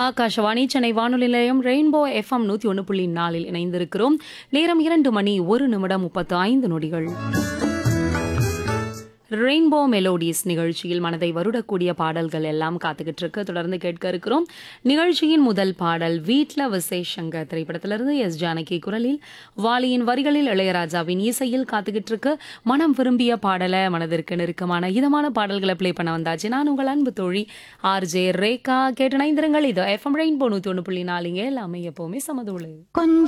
ஆகாஷவாணி சென்னை வானொலி நிலையம் rainbow FM நூத்தி ஒன்று புள்ளி நாலில் இணைந்திருக்கிறோம் நேரம் இரண்டு மணி ஒரு நிமிடம் முப்பத்து ஐந்து நொடிகள் ரெயின்போ மெலோடிஸ் நிகழ்ச்சியில் மனதை வருடக்கூடிய பாடல்கள் எல்லாம் காத்துக்கிட்டு இருக்கு தொடர்ந்து கேட்க இருக்கிறோம் நிகழ்ச்சியின் முதல் பாடல் வீட்ல விசேஷங்க திரைப்படத்திலிருந்து எஸ் ஜானகி குரலில் வாலியின் வரிகளில் இளையராஜாவின் இசையில் காத்துக்கிட்டு இருக்கு மனம் விரும்பிய பாடலை மனதிற்கு நெருக்கமான இதமான பாடல்களை ப்ளே பண்ண வந்தாச்சு நான் உங்கள் அன்பு தோழி ஆர் ஜே ரேகா கேட்டு நைந்திரங்கள் இது எஃப்எம் ரெயின்போ நூத்தி ஒன்று புள்ளி நாலுங்க எல்லாமே எப்பவுமே சமதோளு கொஞ்ச